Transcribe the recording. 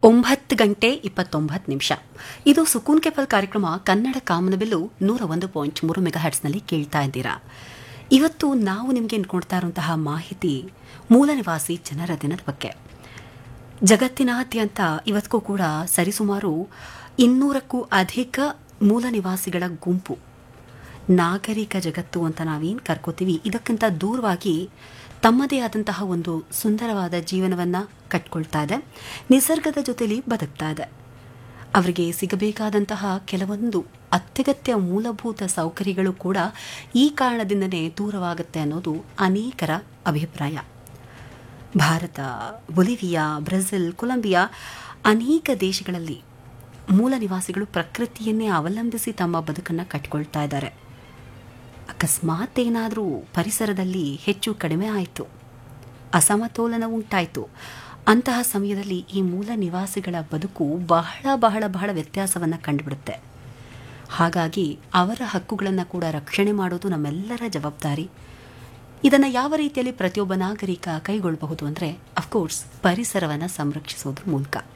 ಒಂಬತ್ತು ಗಂಟೆ ಇಪ್ಪತ್ತೊಂಬತ್ತು ನಿಮಿಷ ಇದು ಸುಕೂನ್ ಕೆಪಲ್ ಕಾರ್ಯಕ್ರಮ ಕನ್ನಡ ಕಾಮನಬಿಲ್ಲು ನೂರ ಒಂದು ಪಾಯಿಂಟ್ ಮೂರು ಮೆಗಾ ಹರ್ಟ್ಸ್ನಲ್ಲಿ ಕೇಳ್ತಾ ಇದ್ದೀರಾ ಇವತ್ತು ನಾವು ನಿಮಗೆ ಕೊಡ್ತಾ ಇರುವಂತಹ ಮಾಹಿತಿ ಮೂಲ ನಿವಾಸಿ ಜನರ ದಿನದ ಬಗ್ಗೆ ಜಗತ್ತಿನಾದ್ಯಂತ ಇವತ್ತಿಗೂ ಕೂಡ ಸರಿಸುಮಾರು ಇನ್ನೂರಕ್ಕೂ ಅಧಿಕ ಮೂಲ ನಿವಾಸಿಗಳ ಗುಂಪು ನಾಗರಿಕ ಜಗತ್ತು ಅಂತ ನಾವೇನು ಕರ್ಕೋತೀವಿ ಇದಕ್ಕಿಂತ ದೂರವಾಗಿ ತಮ್ಮದೇ ಆದಂತಹ ಒಂದು ಸುಂದರವಾದ ಜೀವನವನ್ನು ಕಟ್ಕೊಳ್ತಾ ಇದೆ ನಿಸರ್ಗದ ಜೊತೆಲಿ ಬದುಕ್ತಾ ಇದೆ ಅವರಿಗೆ ಸಿಗಬೇಕಾದಂತಹ ಕೆಲವೊಂದು ಅತ್ಯಗತ್ಯ ಮೂಲಭೂತ ಸೌಕರ್ಯಗಳು ಕೂಡ ಈ ಕಾರಣದಿಂದನೇ ದೂರವಾಗುತ್ತೆ ಅನ್ನೋದು ಅನೇಕರ ಅಭಿಪ್ರಾಯ ಭಾರತ ಬೊಲಿವಿಯಾ ಬ್ರೆಜಿಲ್ ಕೊಲಂಬಿಯಾ ಅನೇಕ ದೇಶಗಳಲ್ಲಿ ಮೂಲ ನಿವಾಸಿಗಳು ಪ್ರಕೃತಿಯನ್ನೇ ಅವಲಂಬಿಸಿ ತಮ್ಮ ಬದುಕನ್ನು ಕಟ್ಕೊಳ್ತಾ ಇದ್ದಾರೆ ಅಕಸ್ಮಾತ್ ಏನಾದರೂ ಪರಿಸರದಲ್ಲಿ ಹೆಚ್ಚು ಕಡಿಮೆ ಆಯಿತು ಅಸಮತೋಲನ ಉಂಟಾಯಿತು ಅಂತಹ ಸಮಯದಲ್ಲಿ ಈ ಮೂಲ ನಿವಾಸಿಗಳ ಬದುಕು ಬಹಳ ಬಹಳ ಬಹಳ ವ್ಯತ್ಯಾಸವನ್ನು ಕಂಡುಬಿಡುತ್ತೆ ಹಾಗಾಗಿ ಅವರ ಹಕ್ಕುಗಳನ್ನು ಕೂಡ ರಕ್ಷಣೆ ಮಾಡೋದು ನಮ್ಮೆಲ್ಲರ ಜವಾಬ್ದಾರಿ ಇದನ್ನು ಯಾವ ರೀತಿಯಲ್ಲಿ ಪ್ರತಿಯೊಬ್ಬ ನಾಗರಿಕ ಕೈಗೊಳ್ಳಬಹುದು ಅಂದರೆ ಅಫ್ಕೋರ್ಸ್ ಪರಿಸರವನ್ನು ಸಂರಕ್ಷಿಸೋದ್ರ ಮೂಲಕ